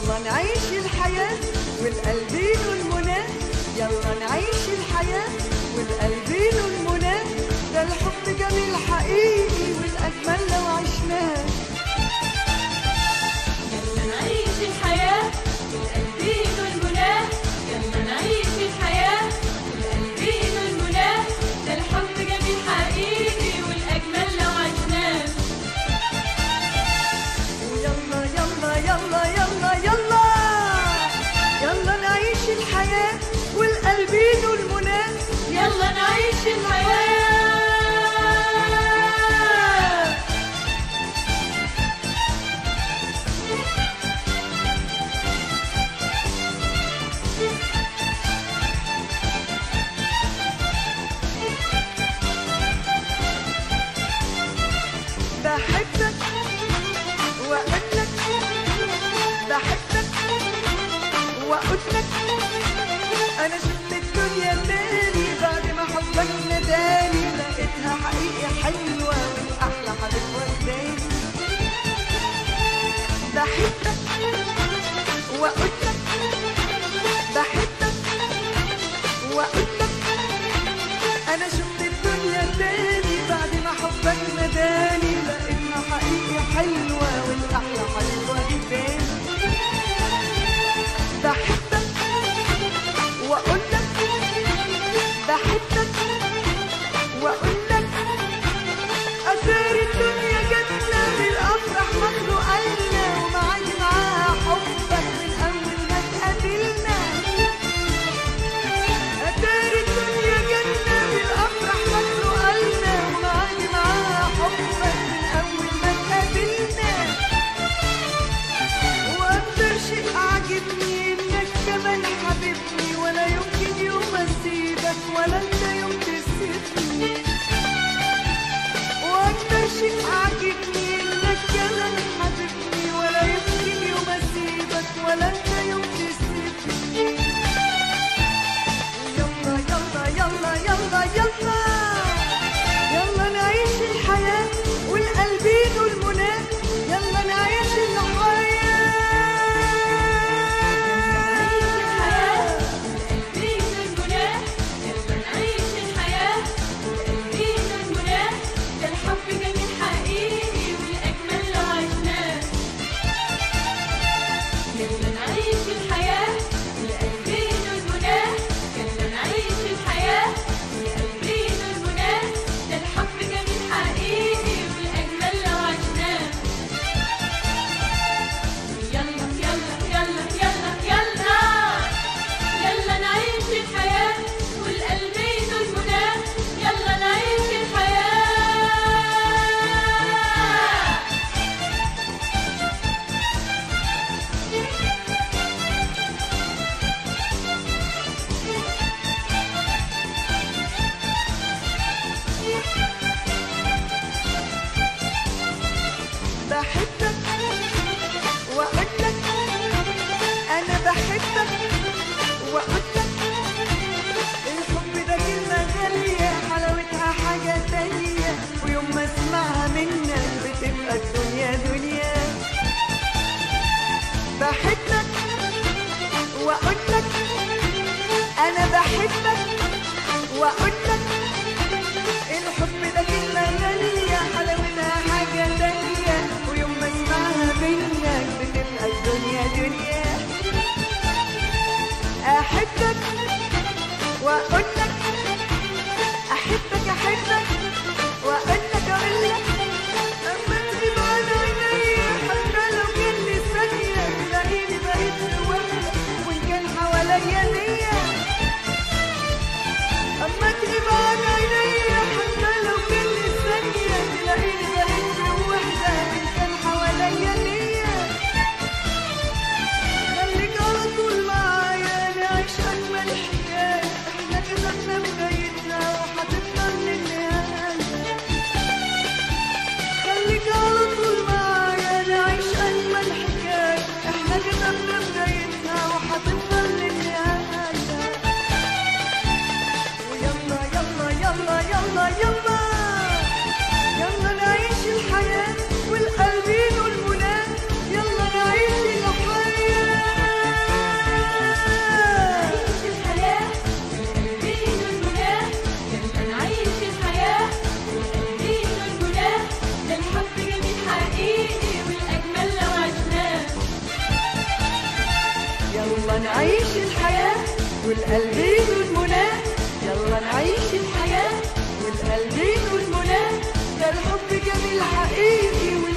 يلا نعيش الحياة والقلبين والمنى يلا نعيش الحياة والقلبين والمنى ده الحب جميل حقيقي والأجمل لو عشناه يلا نعيش الحياة بالقلبين والمنى يلا نعيش الحياة بالقلبين والمنى ده الحب جميل حقيقي والأجمل لو عشناه ويلا يلا يلا يلا يلا يلا نعيش الحياة والقلبين والمنى يلا نعيش الحياة بحبك وأقول لك بحبك وأقول لك أنا شفت الدنيا تاني بعد ما حبك نداني لقيتها حقيقي حلوة والأحلى حبيب واخداني بحبك وأقول لك بحبك وأقول لك انا شفت الدنيا تاني بعد ما حبك نداني لقيتها حقيقي حلوه والاحلى حلوه تاني بحبك واقول لك بحبك واقول لك اثار الدنيا جنه بالافراح مخلوقه لنا ومعادي معاها حبك من اول والقلب ينول المنى يلا نعيش الحياة والقلب ينول المنى ده الحب جميل حقيقي